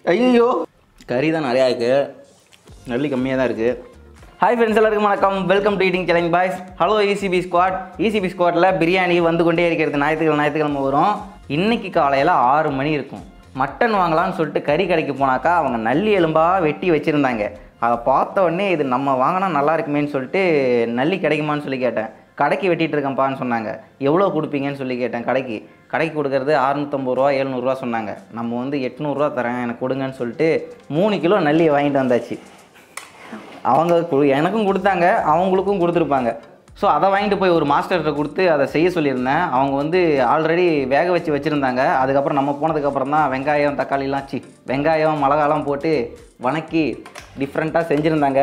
ஐயோ கறி தான் நிறையா இருக்குது நல்லி கம்மியாக தான் இருக்குது ஹாய் ஃப்ரெண்ட்ஸ் எல்லாருக்கும் வணக்கம் welcome to eating challenge boys hello ECB squad ECB ஸ்குவாட்டில் பிரியாணி வந்து கொண்டே இருக்கிறது ஞாயிற்றுக்கிழமை ஞாயிற்றுக்கிழமை வரும் இன்னைக்கு காலையில் ஆறு மணி இருக்கும் மட்டன் வாங்கலாம்னு சொல்லிட்டு கறி கடைக்கு போனாக்கா அவங்க நல்லி எலும்பாக வெட்டி வச்சுருந்தாங்க அதை பார்த்த உடனே இது நம்ம வாங்கினா நல்லா இருக்குமேன்னு சொல்லிட்டு நல்லி கிடைக்குமான்னு சொல்லி கேட்டேன் கடைக்கு வெட்டிட்டு இருக்கேன்ப்பான்னு சொன்னாங்க எவ்வளோ கொடுப்பீங்கன்னு சொல்லி கேட்டேன் கடைக்கு கடைக்கு கொடுக்கறது அறுநூத்தம்பது ரூபா எழுநூறுவா சொன்னாங்க நம்ம வந்து எட்நூறுரூவா தரேன் எனக்கு கொடுங்கன்னு சொல்லிட்டு மூணு கிலோ நல்லியை வாங்கிட்டு வந்தாச்சு அவங்க கு- எனக்கும் கொடுத்தாங்க அவங்களுக்கும் கொடுத்துருப்பாங்க ஸோ அதை வாங்கிட்டு போய் ஒரு மாஸ்டர்கிட்ட கொடுத்து அதை செய்ய சொல்லியிருந்தேன் அவங்க வந்து ஆல்ரெடி வேக வச்சு வச்சுருந்தாங்க அதுக்கப்புறம் நம்ம போனதுக்கப்புறம் தான் வெங்காயம் தக்காளிலாம் சி வெங்காயம் மிளகாலாம் போட்டு வணக்கி டிஃப்ரெண்ட்டாக செஞ்சுருந்தாங்க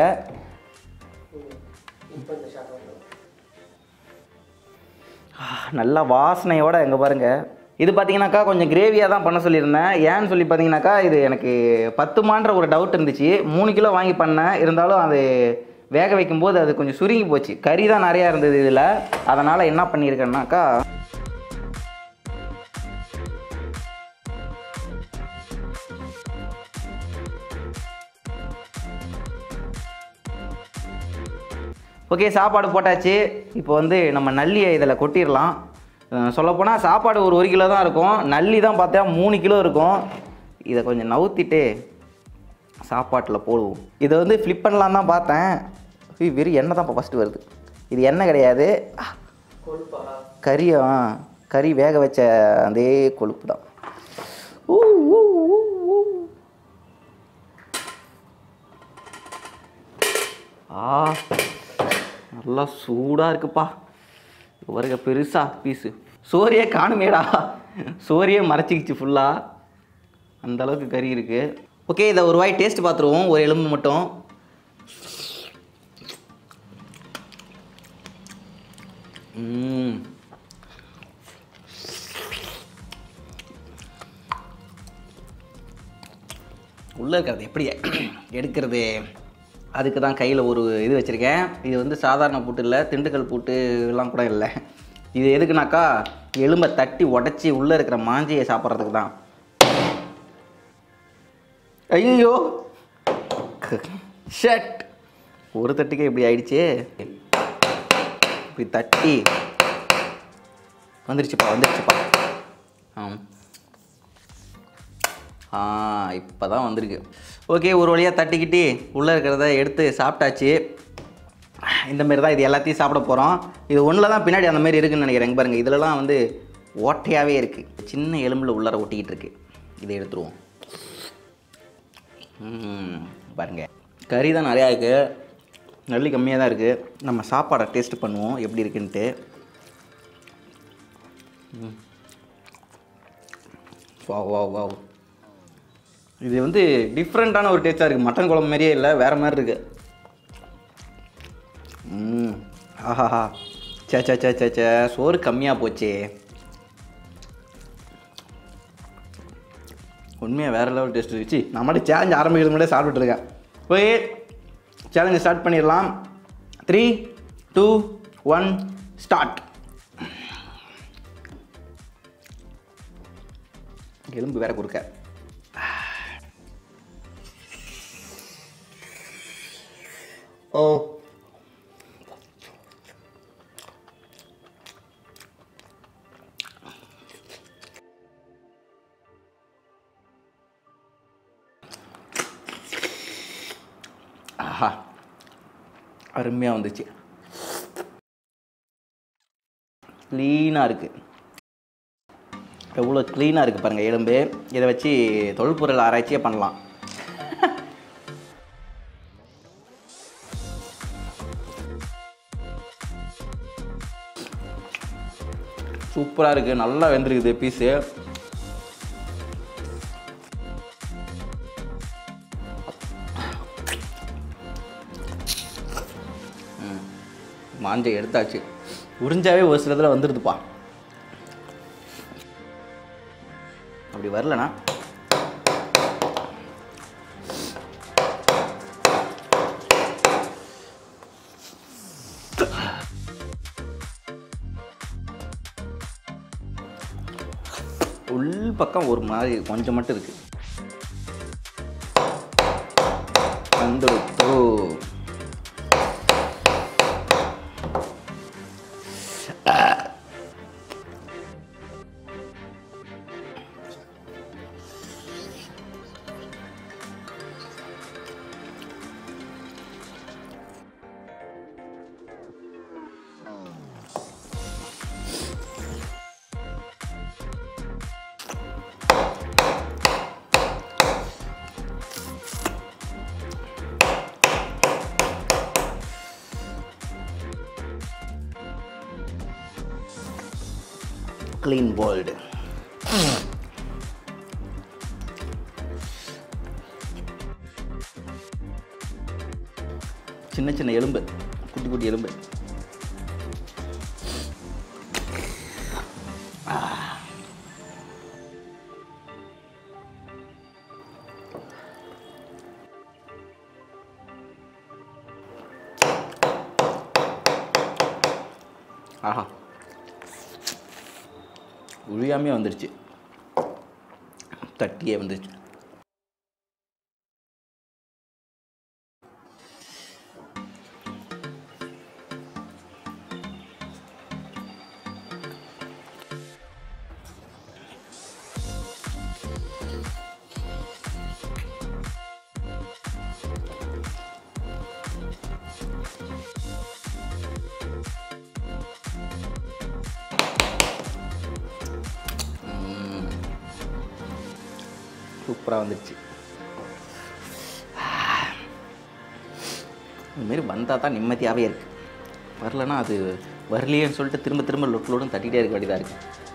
நல்லா வாசனையோட எங்கே பாருங்க இது பார்த்தீங்கன்னாக்கா கொஞ்சம் கிரேவியாக தான் பண்ண சொல்லியிருந்தேன் ஏன்னு சொல்லி பார்த்தீங்கன்னாக்கா இது எனக்கு பத்துமான்ற ஒரு டவுட் இருந்துச்சு மூணு கிலோ வாங்கி பண்ணேன் இருந்தாலும் அது வேக வைக்கும்போது அது கொஞ்சம் சுருங்கி போச்சு கறி தான் நிறையா இருந்தது இதில் அதனால் என்ன பண்ணியிருக்கேன்னாக்கா ஓகே சாப்பாடு போட்டாச்சு இப்போ வந்து நம்ம நல்லியை இதில் கொட்டிடலாம் சொல்லப்போனால் சாப்பாடு ஒரு ஒரு கிலோ தான் இருக்கும் நல்லி தான் பார்த்தா மூணு கிலோ இருக்கும் இதை கொஞ்சம் நவுத்திட்டு சாப்பாட்டில் போடுவோம் இதை வந்து ஃப்ளிப் பண்ணலாம் தான் பார்த்தேன் ஐயோ, வெறும் எண்ணெய் தான் இப்போ ஃபஸ்ட்டு வருது இது எண்ணெய் கிடையாது ஆ, கறி ஆ, கறி வேக வச்ச அதே கொழுப்பு தான் ஊ, ஊ, ஊ, ஊ. ஆ நல்லா சூடாக இருக்குப்பா வருக பெருசா பீஸு சோறியே காணுமேடா சோறியே மறைச்சிக்கிச்சு ஃபுல்லாக அந்த அளவுக்கு கறி இருக்கு ஓகே இதை ஒரு வாய் டேஸ்ட் பார்த்துருவோம் ஒரு எலும்பு மட்டும் ம் உள்ளே இருக்கிறது எப்படி எடுக்கிறது அதுக்கு தான் கையில் ஒரு இது வச்சுருக்கேன் இது வந்து சாதாரண பூட்டு இல்லை திண்டுக்கல் பூட்டு எல்லாம் கூட இல்லை இது எதுக்குனாக்கா எலும்பை தட்டி உடச்சி உள்ளே இருக்கிற மாஞ்சியை சாப்பிட்றதுக்கு தான் ஐயோ ஷட் ஒரு தட்டுக்கே இப்படி ஆயிடுச்சு இப்படி தட்டி வந்துருச்சுப்பா வந்துருச்சுப்பா ஆ ஆ இப்போ தான் வந்திருக்கு ஓகே ஒரு வழியாக தட்டிக்கிட்டு உள்ளே இருக்கிறத எடுத்து சாப்பிட்டாச்சு இந்த மாதிரி தான் இது எல்லாத்தையும் சாப்பிட போகிறோம் இது ஒன்றில் தான் பின்னாடி அந்த மாதிரி இருக்குன்னு நினைக்கிறேன் இங்க பாருங்க இதிலலாம் வந்து ஓட்டையாகவே இருக்குது சின்ன எலும்பில் உள்ளார ஒட்டிக்கிட்டு இருக்கு இதை எடுத்துருவோம் ம், பாருங்க கறி தான் நிறையா இருக்குது நல்லி கம்மியாக தான் இருக்குது நம்ம சாப்பாடை டேஸ்ட் பண்ணுவோம் எப்படி இருக்குன்ட்டு ம். வாவ் வாவ் வாவ் இது வந்து டிஃப்ரெண்ட்டான ஒரு டேஸ்ட்டாக இருக்குது மட்டன் குழம்பு மாதிரியே இல்லை வேறு மாதிரி இருக்கு ம் ஆஹாஹா சே சே சே சே சே சோறு கம்மியாக போச்சே உண்மையாக வேறு லெவல் டேஸ்ட் இருந்துச்சு நான் மட்டும் சேலஞ்ச் ஆரம்பிக்கிறது முன்னாடியே சாப்பிட்டுட்டு இருக்கேன் போய் சேலஞ்சை ஸ்டார்ட் பண்ணிடலாம் த்ரீ டூ ஒன் ஸ்டார்ட் எலும்பு வேற கொடுக்க ஓ ஆஹா அருமையாக வந்துச்சு க்ளீனாக இருக்குது எவ்வளோ க்ளீனாக இருக்குது பாருங்கள் எலும்பு இதை வச்சு தொல்பொருள் ஆராய்ச்சியே பண்ணலாம் சூப்பராக இருக்குது நல்லா வெந்திருக்குது பீஸு மாஞ்சை எடுத்தாச்சு உறிஞ்சாவே ஒரு சிலதில் வந்துடுதுப்பா அப்படி வரலனா உள் பக்கம் ஒரு மாதிரி கொஞ்சம் மட்டும் இருக்குது வந்துடுத்து க்ளீன் போல்டு சின்ன சின்ன எலும்பு குட்டி குட்டி எலும்பு ஆஹா உழியாமே வந்துருச்சு தட்டியே வந்துருச்சு சூப்பராக வந்துடுச்சு இதுமாரி வந்தால் தான் நிம்மதியாகவே இருக்குது வரலன்னா அது வரலையேன்னு சொல்லிட்டு திரும்ப திரும்ப லொட்டு லொட்டுன்னு தட்டிகிட்டே இருக்க வேண்டியதாக இருக்குது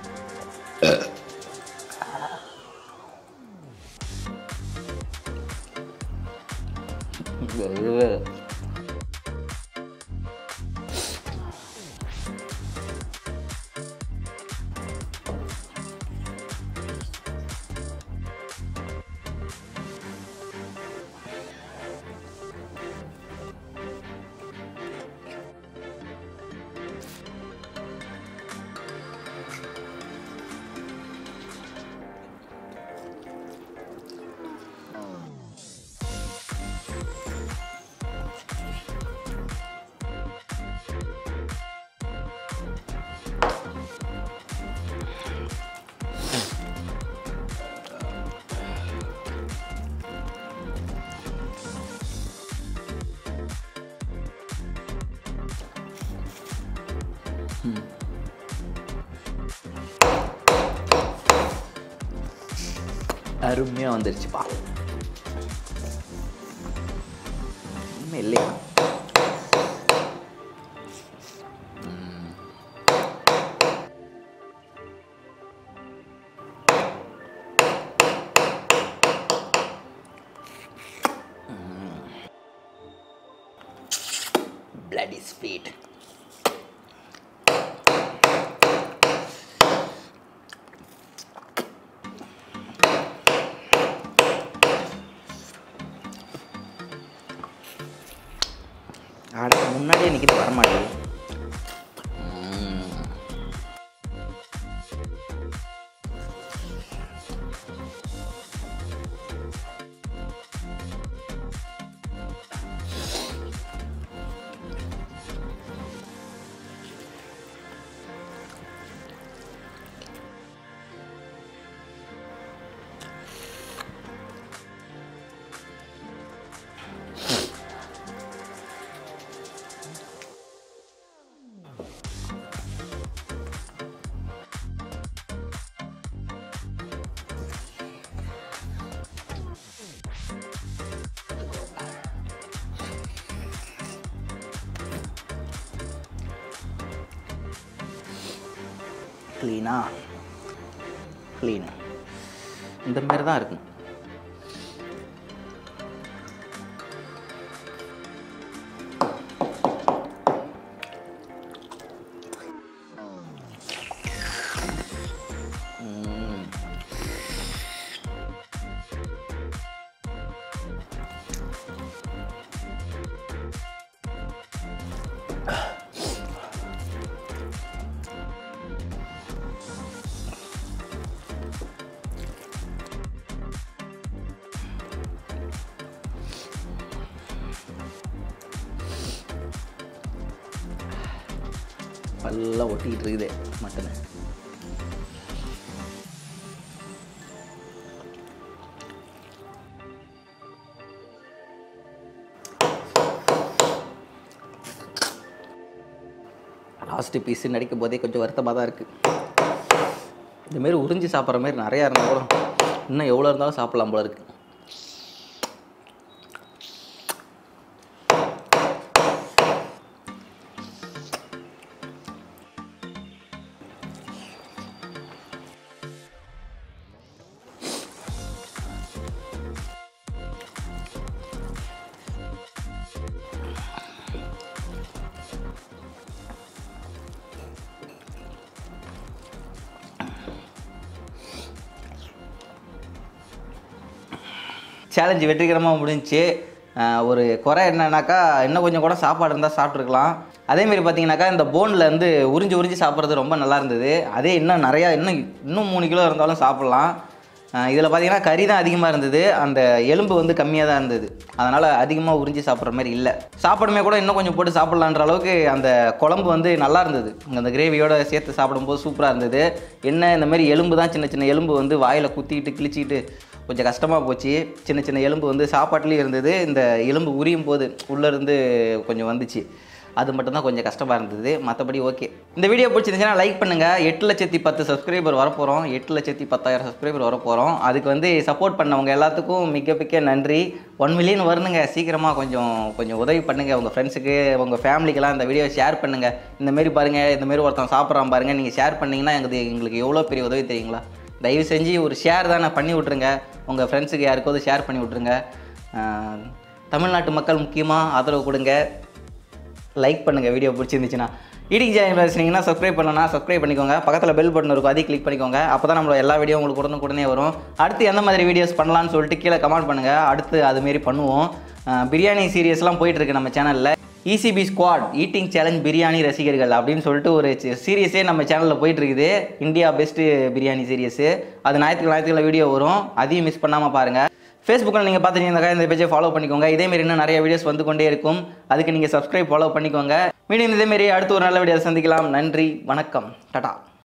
அருமையாக வந்துருச்சுப்பா உண்மை இல்லையா ம். ம். bloody sweet ஆட முன்னாடியே நிற்கிது வரமாட்டேங்குது ம். க்ளீனா க்ளீன் இந்த மாதிரி தான் இருக்கும் ம். பல்லாம் ஒட்டிக்கிட்டு இருக்குது மட்டனு லாஸ்ட்டு பீஸு நடிக்கும் போதே கொஞ்சம் வருத்தமாக தான் இருக்குது இதுமாரி உறிஞ்சி சாப்பிட்ற மாதிரி நிறையா இருந்தால் கூட இன்னும் எவ்வளோ இருந்தாலும் சாப்பிட்லாம் போல இருக்குது சேலஞ்சு வெற்றிகரமாக முடிஞ்சுச்சு ஆஹ் ஒரு குறை என்னன்னாக்கா இன்னும் கொஞ்சம் கூட சாப்பாடு இருந்தால் சாப்பிட்ருக்கலாம் அதேமாரி பார்த்தீங்கன்னாக்கா இந்த போனில் வந்து உறிஞ்சி உறிஞ்சி சாப்பிட்றது ரொம்ப நல்லா இருந்தது அதே இன்னும் நிறையா இன்னும் இன்னும் மூணு கிலோ இருந்தாலும் சாப்பிட்லாம் இதில் பார்த்தீங்கன்னா கறி தான் அதிகமாக இருந்தது அந்த எலும்பு வந்து கம்மியாக தான் இருந்தது அதனால் அதிகமாக உறிஞ்சி சாப்பிட்ற மாதிரி இல்லை சாப்பிடுமே கூட இன்னும் கொஞ்சம் போட்டு சாப்பிட்லான்ற அளவுக்கு அந்த குழம்பு வந்து நல்லா இருந்தது அந்த கிரேவியோட சேர்த்து சாப்பிடும்போது சூப்பராக இருந்தது என்ன இந்த மாதிரி எலும்பு தான் சின்ன சின்ன எலும்பு வந்து வாயில் குத்திக்கிட்டு கிழிச்சிக்கிட்டு கொஞ்சம் கஷ்டமாக போச்சு சின்ன சின்ன எலும்பு வந்து சாப்பாட்டுலேயும் இருந்தது இந்த எலும்பு உரியும் போது உள்ளேருந்து கொஞ்சம் வந்துச்சு அது மட்டும்தான் கொஞ்சம் கஷ்டமாக இருந்தது மற்றபடி ஓகே இந்த வீடியோ பிடிச்சிருந்துச்சுன்னா லைக் பண்ணுங்கள் எட்டு லட்சத்தி பத்து சப்ஸ்கிரைபர் வரப்போகிறோம் எட்டு லட்சத்தி பத்தாயிரம் சப்ஸ்கிரைபர் வரப்போகிறோம் அதுக்கு வந்து சப்போர்ட் பண்ணவங்க எல்லாத்துக்கும் மிக மிக்க நன்றி ஒன் மில்லியன் வரணுங்க சீக்கிரமாக கொஞ்சம் கொஞ்சம் உதவி பண்ணுங்கள் உங்கள் ஃப்ரெண்ட்ஸுக்கு உங்கள் ஃபேமிலிக்கெல்லாம் இந்த வீடியோ ஷேர் பண்ணுங்கள் இந்த மாரி பாருங்கள் இந்த மாரி ஒருத்தன் சாப்பிட்றான் பாருங்கள் நீங்கள் ஷேர் பண்ணிங்கன்னா எங்களுக்கு எங்களுக்கு எவ்வளோ பெரிய உதவி தெரியுங்களா தயவு செஞ்சு ஒரு ஷேர் தானே பண்ணி விட்ருங்க உங்கள் ஃப்ரெண்ட்ஸுக்கு யாருக்காவது ஷேர் பண்ணி விட்ருங்க ஆஹ், தமிழ்நாட்டு மக்கள் முக்கியமாக ஆதரவு கொடுங்க லைக் பண்ணுங்கள் வீடியோ பிடிச்சிருந்துச்சுன்னா ஈடிங் சேனல் பேசுனீங்கன்னா சப்ஸ்கிரைப் பண்ணலன்னா சப்ஸ்கிரைப் பண்ணிக்கோங்க பக்கத்தில் பெல் பட்டன் இருக்கும் அதையும் கிளிக் பண்ணிக்கோங்க அப்போ தான் நம்மளோட எல்லா வீடியோ உங்களுக்கு உடனுக்குடனே வரும் அடுத்து எந்த மாதிரி வீடியோஸ் பண்ணலாம்னு சொல்லிட்டு கீழே கமெண்ட் பண்ணுங்கள் அடுத்து அதுமாரி பண்ணுவோம் அஹ் பிரியாணி சீரியஸ்லாம் போயிட்டுருக்கு நம்ம சேனலில் ECB squad eating challenge biryani ரசிகர்கள் அப்படின்னு சொல்லிட்டு ஒரு சீரியஸே நம்ம சேனலில் போயிட்டுருக்குது இந்தியா பெஸ்ட்டு பிரியாணி சீரியஸு அது ஞாயிற்றுக்கிழமை ஞாயிற்றுக்கிழமை வீடியோ வரும் அதையும் மிஸ் பண்ணாமல் பாருங்கள் ஃபேஸ்புக்கில் நீங்கள் பார்த்துட்டீங்கன்னாக்கா இந்த பேஜை ஃபாலோ பண்ணிக்கோங்க இதேமாரி இன்னும் நிறைய வீடியோஸ் வந்து கொண்டே இருக்கும் அதுக்கு நீங்கள் சப்ஸ்கிரைப் ஃபாலோ பண்ணிக்கோங்க மீண்டும் இதேமாரி அடுத்து ஒரு நல்ல வீடியோ சந்திக்கலாம் நன்றி வணக்கம் டாடா